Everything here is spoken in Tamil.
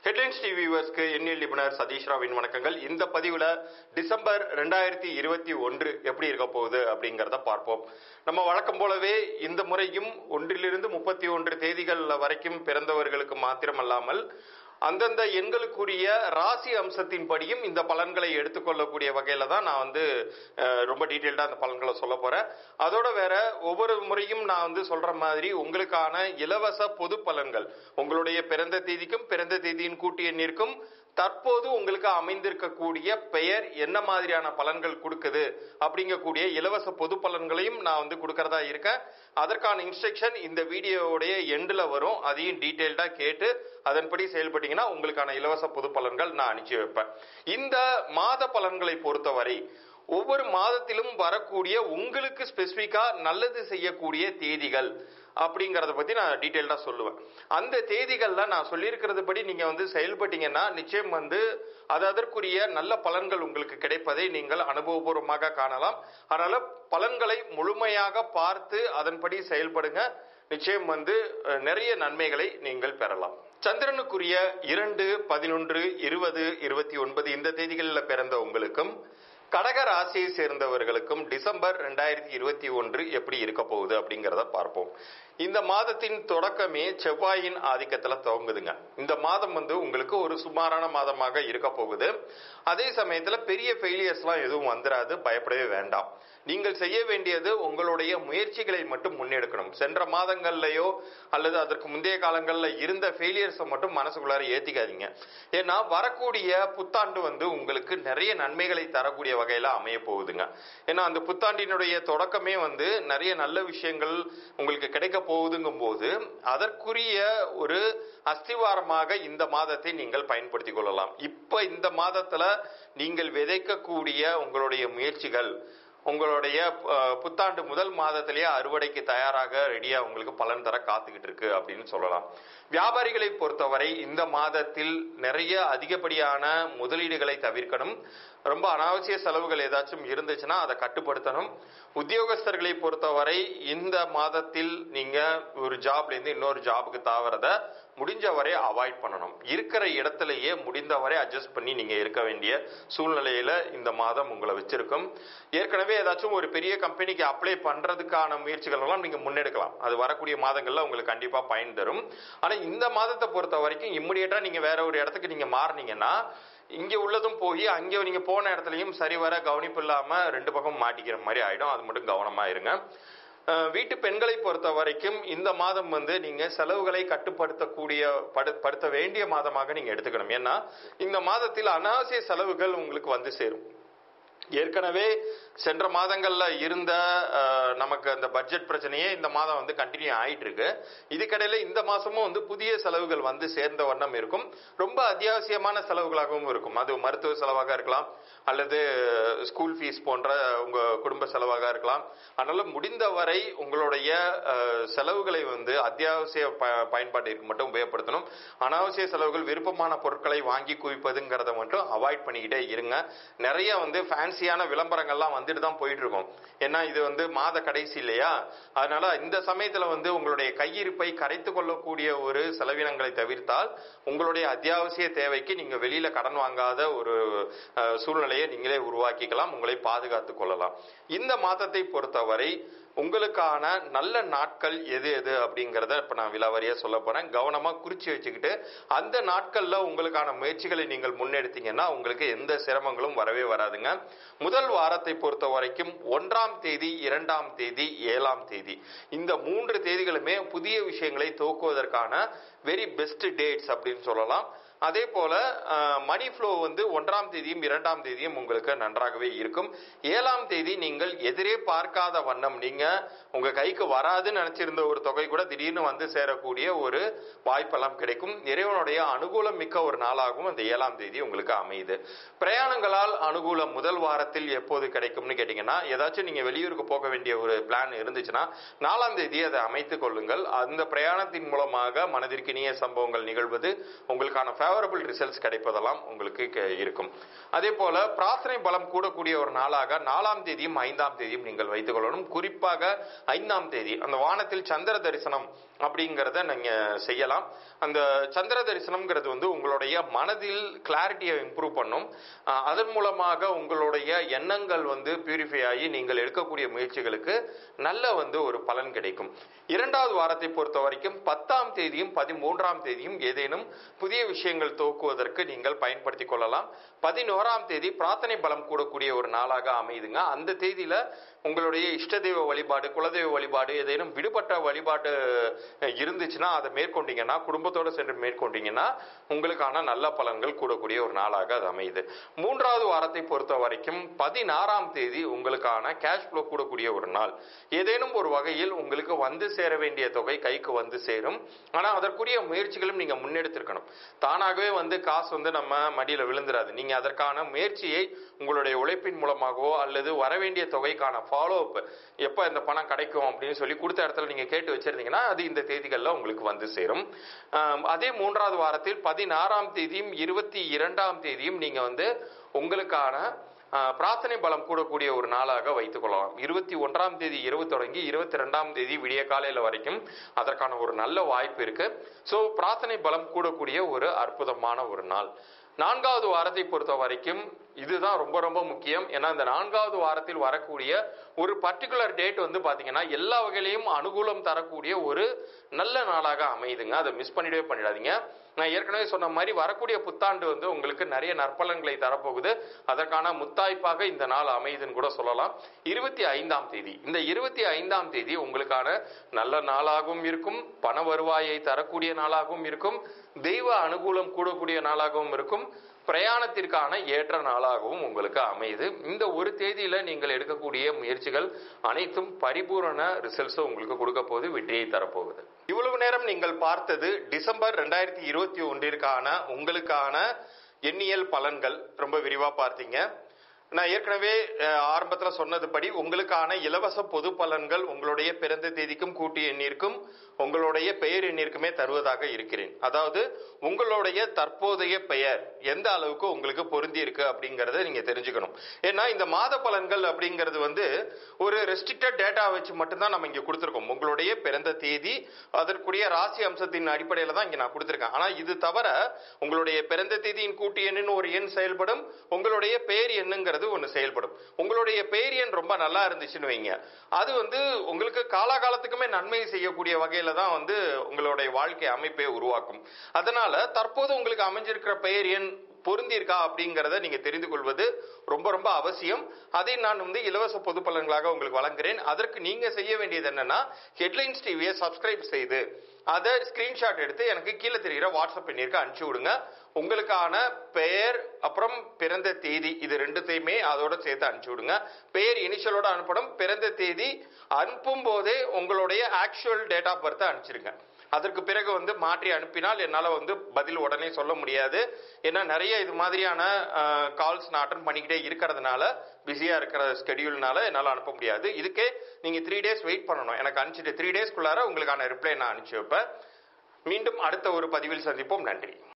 ஹெட்லைன்ஸ் டிவி வியூவர்ஸ்க்கு எண்ணியல் நிபுணர் சதீஷ் ராவின் வணக்கங்கள் இந்த பதிவுல டிசம்பர் ரெண்டாயிரத்தி இருபத்தி ஒன்று எப்படி இருக்க போகுது அப்படிங்கறத பார்ப்போம் நம்ம வழக்கம் போலவே இந்த முறையும் ஒன்றிலிருந்து முப்பத்தி ஒன்று தேதிகள் வரைக்கும் பிறந்தவர்களுக்கு மாத்திரமல்லாமல் அந்தந்த எண்களுக்குரிய ராசி அம்சத்தின்படியும் இந்த பலன்களை எடுத்துக்கொள்ளக்கூடிய வகையில தான் நான் வந்து அஹ், ரொம்ப டீட்டெயில்டா அந்த பலன்களை சொல்ல போறேன் அதோட வேற ஒவ்வொரு முறையும் நான் வந்து சொல்ற மாதிரி உங்களுக்கான இலவச பொது பலன்கள் உங்களுடைய பிறந்த தேதிக்கும் பிறந்த தேதியின் கூட்டு எண்ணிற்கும் தற்போது உங்களுக்கு அமைந்திருக்கக்கூடிய பெயர் என்ன மாதிரியான பலன்கள் கொடுக்குது அப்படிங்கக்கூடிய இலவச பொது பலன்களையும் நான் வந்து கொடுக்கறதா இருக்கேன் அதற்கான இன்ஸ்ட்ரக்ஷன் இந்த வீடியோவுடைய எண்டில் வரும் அதையும் டீட்டெயில்டா கேட்டு அதன்படி செயல்பட்டீங்கன்னா உங்களுக்கான இலவச பொது பலன்கள் நான் அனுப்பிச்சு வைப்பேன் இந்த மாத பலன்களை பொறுத்தவரை ஒவ்வொரு மாதத்திலும் வரக்கூடிய உங்களுக்கு ஸ்பெசிஃபிக்கா நல்லது செய்யக்கூடிய தேதிகள் அப்படிங்கறத பத்தி நான் டீட்டெயில்டா சொல்லுவேன் அந்த தேதிகள்ல நான் சொல்லியிருக்கிறது படி நீங்க வந்து செயல்பட்டீங்கன்னா நிச்சயம் வந்து அது அதற்குரிய நல்ல பலன்கள் உங்களுக்கு கிடைப்பதை நீங்கள் அனுபவபூர்வமாக காணலாம் அதனால பலன்களை முழுமையாக பார்த்து அதன்படி செயல்படுங்க நிச்சயம் வந்து அஹ், நிறைய நன்மைகளை நீங்கள் பெறலாம் சந்திரனுக்குரிய இரண்டு பதினொன்று இருபது இருபத்தி ஒன்பது இந்த தேதிகளில் பிறந்த உங்களுக்கும் கடக ராசியை சேர்ந்தவர்களுக்கும் டிசம்பர் ரெண்டாயிரத்தி இருபத்தி ஒன்று எப்படி இருக்க போகுது அப்படிங்கிறத பார்ப்போம் இந்த மாதத்தின் தொடக்கமே செவ்வாயின் ஆதிக்கத்துல துவங்குதுங்க இந்த மாதம் வந்து உங்களுக்கு ஒரு சுமாரான மாதமாக இருக்க போகுது அதே சமயத்துல பெரிய ஃபெயிலியர்ஸ்லாம் எதுவும் வந்துடாது பயப்படவே வேண்டாம் நீங்கள் செய்ய வேண்டியது உங்களுடைய முயற்சிகளை மட்டும் முன்னெடுக்கணும் சென்ற மாதங்கள்லயோ அல்லது அதற்கு முந்தைய காலங்கள்ல இருந்த ஃபெயிலியர்ஸை மட்டும் மனசுக்குள்ளார ஏத்திக்காதீங்க ஏன்னா வரக்கூடிய புத்தாண்டு வந்து உங்களுக்கு நிறைய நன்மைகளை தரக்கூடிய வகையில அமைய போகுதுங்க ஏன்னா அந்த புத்தாண்டினுடைய தொடக்கமே வந்து நிறைய நல்ல விஷயங்கள் உங்களுக்கு கிடைக்க போகுதுங்கும் போது அதற்குரிய ஒரு அஸ்திவாரமாக இந்த மாதத்தை நீங்கள் பயன்படுத்திக் கொள்ளலாம் இப்ப இந்த மாதத்துல நீங்கள் விதைக்கக்கூடிய உங்களுடைய முயற்சிகள் உங்களுடைய அஹ், புத்தாண்டு முதல் மாதத்திலேயே அறுவடைக்கு தயாராக ரெடியா உங்களுக்கு பலன் தர காத்துக்கிட்டு இருக்கு அப்படின்னு சொல்லலாம் வியாபாரிகளை பொறுத்தவரை இந்த மாதத்தில் நிறைய அதிகப்படியான முதலீடுகளை தவிர்க்கணும் ரொம்ப அனாவசிய செலவுகள் ஏதாச்சும் இருந்துச்சுன்னா அதை கட்டுப்படுத்தணும் உத்தியோகஸ்தர்களை பொறுத்தவரை இந்த மாதத்தில் நீங்க ஒரு ஜாப்ல இருந்து இன்னொரு ஜாபுக்கு தாவறத முடிஞ்ச வரை அவாய்ட் பண்ணணும் இருக்கிற இடத்திலேயே முடிந்தவரை அட்ஜஸ்ட் பண்ணி நீங்க இருக்க வேண்டிய சூழ்நிலையில இந்த மாதம் உங்களை வச்சிருக்கும் ஏற்கனவே ஏதாச்சும் ஒரு பெரிய கம்பெனிக்கு அப்ளை பண்றதுக்கான முயற்சிகள் எல்லாம் நீங்க முன்னெடுக்கலாம் அது வரக்கூடிய மாதங்கள்ல உங்களுக்கு கண்டிப்பா பயன் தரும் ஆனா இந்த மாதத்தை பொறுத்த வரைக்கும் இம்மிடியட்டா நீங்க வேற ஒரு இடத்துக்கு நீங்க மாறினீங்கன்னா இங்க உள்ளதும் போய் அங்க நீங்க போன இடத்துலயும் சரிவர கவனிப்பு இல்லாம ரெண்டு பக்கம் மாட்டிக்கிற மாதிரி ஆயிடும் அது மட்டும் கவனமா இருங்க அஹ் வீட்டு பெண்களை பொறுத்த வரைக்கும் இந்த மாதம் வந்து நீங்க செலவுகளை கட்டுப்படுத்தக்கூடிய படு- படுத்த வேண்டிய மாதமாக நீங்க எடுத்துக்கணும் ஏன்னா இந்த மாதத்தில் அனாவசிய செலவுகள் உங்களுக்கு வந்து சேரும் ஏற்கனவே சென்ற மாதங்கள்ல இருந்த அஹ், நமக்கு அந்த பட்ஜெட் பிரச்சனையே இந்த மாதம் வந்து கண்டினியூ ஆயிட்டு இருக்கு இதுக்கடையில இந்த மாசமும் வந்து புதிய செலவுகள் வந்து சேர்ந்த வண்ணம் இருக்கும் ரொம்ப அத்தியாவசியமான செலவுகளாகவும் இருக்கும் அது மருத்துவ செலவாக இருக்கலாம் அல்லது ஸ்கூல் ஃபீஸ் போன்ற உங்க குடும்ப செலவாக இருக்கலாம் அதனால முடிந்தவரை உங்களுடைய அஹ், செலவுகளை வந்து அத்தியாவசிய ப- பயன்பாட்டிற்கு மட்டும் உபயோகப்படுத்தணும் அனாவசிய செலவுகள் விருப்பமான பொருட்களை வாங்கி குவிப்பதுங்கிறத மட்டும் அவாய்ட் பண்ணிக்கிட்டே இருங்க நிறைய வந்து ஃபேன்சியான விளம்பரங்கள்லாம் வந்துட்டு தான் போயிட்டு இருக்கும் ஏன்னா இது வந்து மாத கடைசி இல்லையா அதனால இந்த சமயத்துல வந்து உங்களுடைய கையிருப்பை கரைத்து கொள்ளக்கூடிய ஒரு செலவினங்களை தவிர்த்தால் உங்களுடைய அத்தியாவசிய தேவைக்கு நீங்க வெளியில கடன் வாங்காத ஒரு அஹ், சூழ்நிலையை நீங்களே உருவாக்கிக்கலாம் உங்களை பாதுகாத்துக் கொள்ளலாம் இந்த மாதத்தை பொறுத்தவரை உங்களுக்கான நல்ல நாட்கள் எது எது அப்படிங்கறத இப்ப நான் விலாவரியா சொல்ல போறேன் கவனமா குறிச்சு வச்சுக்கிட்டு அந்த நாட்கள்ல உங்களுக்கான முயற்சிகளை நீங்கள் முன்னெடுத்தீங்கன்னா உங்களுக்கு எந்த சிரமங்களும் வரவே வராதுங்க முதல் வாரத்தை பொறுத்த வரைக்கும் ஒன்றாம் தேதி இரண்டாம் தேதி ஏழாம் தேதி இந்த மூன்று தேதிகளுமே புதிய விஷயங்களை துவக்குவதற்கான வெரி பெஸ்ட் டேட்ஸ் அப்படின்னு சொல்லலாம் அதே போல மணி ஃப்ளோ வந்து ஒன்றாம் தேதியும் இரண்டாம் தேதியும் உங்களுக்கு நன்றாகவே இருக்கும் ஏழாம் தேதி நீங்கள் எதிரே பார்க்காத வண்ணம் நீங்க உங்க கைக்கு வராதுன்னு நினைச்சிருந்த ஒரு தொகை கூட திடீர்னு வந்து சேரக்கூடிய ஒரு வாய்ப்பெல்லாம் கிடைக்கும் இறைவனுடைய அனுகூலம் மிக்க ஒரு நாளாகவும் அந்த ஏழாம் தேதி உங்களுக்கு அமையுது பிரயாணங்களால் அனுகூலம் முதல் வாரத்தில் எப்போது கிடைக்கும்னு கேட்டீங்கன்னா ஏதாச்சும் நீங்க வெளியூருக்கு போக வேண்டிய ஒரு பிளான் இருந்துச்சுன்னா நாலாம் தேதி அதை அமைத்துக் கொள்ளுங்கள் அந்த பிரயாணத்தின் மூலமாக மனதிற்கு இனிய சம்பவங்கள் நிகழ்வது உங்களுக்கான ஃபேவரபிள் ரிசல்ட்ஸ் கிடைப்பதெல்லாம் உங்களுக்கு க- இருக்கும் அதே போல பிரார்த்தனை பலம் கூடக்கூடிய ஒரு நாளாக நாலாம் தேதியும் ஐந்தாம் தேதியும் நீங்கள் வைத்துக் கொள்ளணும் குறிப்பாக ஐந்தாம் தேதி அந்த வானத்தில் சந்திர தரிசனம் அப்படிங்கிறத நீங்க செய்யலாம் அந்த சந்திர தரிசனம்ங்கிறது வந்து உங்களுடைய மனதில் கிளாரிட்டியை இம்ப்ரூவ் பண்ணும் அஹ் அதன் மூலமாக உங்களுடைய எண்ணங்கள் வந்து பியூரிஃபை ஆகி நீங்கள் எடுக்கக்கூடிய முயற்சிகளுக்கு நல்ல வந்து ஒரு பலன் கிடைக்கும் இரண்டாவது வாரத்தை பொறுத்த வரைக்கும் பத்தாம் தேதியும் பதிமூன்றாம் தேதியும் ஏதேனும் புதிய விஷயங்கள் துவக்குவதற்கு நீங்கள் பயன்படுத்திக் கொள்ளலாம் பதினோராம் தேதி பிரார்த்தனை பலம் கூடக்கூடிய ஒரு நாளாக அமையுதுங்க அந்த தேதியில உங்களுடைய இஷ்ட தெய்வ வழிபாடு குலதெய்வ வழிபாடு ஏதேனும் விடுபட்ட வழிபாடு அஹ், இருந்துச்சுன்னா அதை மேற்கொண்டீங்கன்னா குடும்பத்தோடு சென்று மேற்கொண்டீங்கன்னா உங்களுக்கான நல்ல பலன்கள் கூடக்கூடிய ஒரு நாளாக அது அமையுது மூன்றாவது வாரத்தை பொறுத்த வரைக்கும் பதினாறாம் தேதி உங்களுக்கான கேஷ் ஃப்ளோ கூடக்கூடிய ஒரு நாள் ஏதேனும் ஒரு வகையில் உங்களுக்கு வந்து சேர வேண்டிய தொகை கைக்கு வந்து சேரும் ஆனா அதற்குரிய முயற்சிகளும் நீங்க முன்னெடுத்திருக்கணும் தானாகவே வந்து காசு வந்து நம்ம மடியில விழுந்துராது நீங்க அதற்கான முயற்சியை உங்களுடைய உழைப்பின் மூலமாகவோ அல்லது வரவேண்டிய தொகைக்கான ஃபாலோ அப் எப்போ இந்த பணம் கிடைக்கும் அப்படின்னு சொல்லி கொடுத்த இடத்துல நீங்க கேட்டு வச்சிருந்தீங்கன்னா அது இந்த தேதிகளில் உங்களுக்கு வந்து சேரும் ஆம், அதே மூன்றாவது வாரத்தில் பதினாறாம் தேதியும் இருபத்தி இரண்டாம் தேதியும் நீங்க வந்து உங்களுக்கான ஆஹ், பிரார்த்தனை பலம் கூடக்கூடிய ஒரு நாளாக வைத்துக் கொள்ளலாம் இருபத்தி ஒன்றாம் தேதி இரவு தொடங்கி இருபத்தி ரெண்டாம் தேதி விடிய காலையில வரைக்கும் அதற்கான ஒரு நல்ல வாய்ப்பு இருக்கு ஸோ பிரார்த்தனை பலம் கூடக்கூடிய ஒரு அற்புதமான ஒரு நாள் நான்காவது வாரத்தை பொறுத்த வரைக்கும் இதுதான் ரொம்ப ரொம்ப முக்கியம் ஏன்னா இந்த நான்காவது வாரத்தில் வரக்கூடிய ஒரு பர்டிகுலர் டேட் வந்து பாத்தீங்கன்னா எல்லா வகையிலையும் அனுகூலம் தரக்கூடிய ஒரு நல்ல நாளாக அமையுதுங்க அதை மிஸ் பண்ணிடவே பண்ணிடாதீங்க நான் ஏற்கனவே சொன்ன மாதிரி வரக்கூடிய புத்தாண்டு வந்து உங்களுக்கு நிறைய நற்பலன்களை தரப்போகுது அதற்கான முத்தாய்ப்பாக இந்த நாள் அமையுதுன்னு கூட சொல்லலாம் இருபத்தி ஐந்தாம் தேதி இந்த இருபத்தி ஐந்தாம் தேதி உங்களுக்கான நல்ல நாளாகவும் இருக்கும் பண வருவாயை தரக்கூடிய நாளாகவும் இருக்கும் தெய்வ அனுகூலம் கூடக்கூடிய நாளாகவும் இருக்கும் பிரயாணத்திற்கான ஏற்ற நாளாகவும் உங்களுக்கு அமையுது இந்த ஒரு தேதியில நீங்கள் எடுக்கக்கூடிய முயற்சிகள் அனைத்தும் பரிபூரண ரிசல்ட்ஸும் உங்களுக்கு கொடுக்க போகுது வெற்றியை தரப்போகுது இவ்வளவு நேரம் நீங்கள் பார்த்தது டிசம்பர் ரெண்டாயிரத்தி இருபத்தி ஒன்றிற்கான உங்களுக்கான எண்ணியல் பலன்கள் ரொம்ப விரிவா பார்த்தீங்க நான் ஏற்கனவே அஹ், ஆரம்பத்துல சொன்னதுபடி உங்களுக்கான இலவச பொது பலன்கள் உங்களுடைய பிறந்த தேதிக்கும் கூட்டு எண்ணிற்கும் உங்களுடைய பெயர் எண்ணிற்குமே தருவதாக இருக்கிறேன் அதாவது உங்களுடைய தற்போதைய பெயர் எந்த அளவுக்கு உங்களுக்கு பொருந்தி இருக்கு அப்படிங்கறத நீங்க தெரிஞ்சுக்கணும் ஏன்னா இந்த மாத பலன்கள் அப்படிங்கிறது வந்து ஒரு ரெஸ்ட்ரிக்டட் டேட்டா வச்சு மட்டும்தான் நம்ம இங்க கொடுத்துருக்கோம் உங்களுடைய பிறந்த தேதி அதற்குரிய ராசி அம்சத்தின் அடிப்படையில தான் இங்க நான் கொடுத்துருக்கேன் ஆனா இது தவிர உங்களுடைய பிறந்த தேதியின் கூட்டு எண்ணுன்னு ஒரு எண் செயல்படும் உங்களுடைய பெயர் எண்ணுங்கிறது ஒன்று செயல்படும் உங்களுடைய பெயர் எண் ரொம்ப நல்லா இருந்துச்சுன்னு வைங்க அது வந்து உங்களுக்கு காலாகாலத்துக்குமே நன்மை செய்யக்கூடிய வகையில தான் வந்து உங்களுடைய வாழ்க்கை அமைப்பை உருவாக்கும் அதனால தற்போது உங்களுக்கு அமைஞ்சிருக்கிற பெயர் எண் பொருந்தி இருக்கா அப்படிங்கிறத நீங்க தெரிந்து கொள்வது ரொம்ப ரொம்ப அவசியம் அதை நான் வந்து இலவச பொது பலன்களாக உங்களுக்கு வழங்குகிறேன் அதற்கு நீங்க செய்ய வேண்டியது என்னன்னா ஹெட்லைன்ஸ் டிவியை சப்ஸ்கிரைப் செய்து அதை ஸ்கிரீன்ஷாட் எடுத்து எனக்கு கீழே தெரிகிற வாட்ஸ்அப் எண்ணிற்கு அனுப்பிச்சு விடுங்க உங்களுக்கான பெயர் அப்புறம் பிறந்த தேதி இது ரெண்டுத்தையுமே அதோட சேர்த்து அனுப்பிச்சு விடுங்க பெயர் இனிஷியலோட அனுப்பணும் பிறந்த தேதி அனுப்பும் போதே உங்களுடைய ஆக்சுவல் டேட் ஆஃப் பர்த் அனுப்பிச்சிருங்க அதற்கு பிறகு வந்து மாற்றி அனுப்பினால் என்னால் வந்து பதில் உடனே சொல்ல முடியாது ஏன்னா நிறைய இது மாதிரியான கால்ஸ் நான் அட்டன் பண்ணிக்கிட்டே இருக்கிறதுனால பிஸியாக இருக்கிற ஸ்கெடியூல்னால என்னால் அனுப்ப முடியாது இதுக்கே நீங்கள் த்ரீ டேஸ் வெயிட் பண்ணணும் எனக்கு அனுப்பிச்சிட்டு த்ரீ டேஸ்க்குள்ளார உங்களுக்கான ரிப்ளை நான் அனுப்பிச்சு வைப்பேன் மீண்டும் அடுத்த ஒரு பதிவில் சந்திப்போம் நன்றி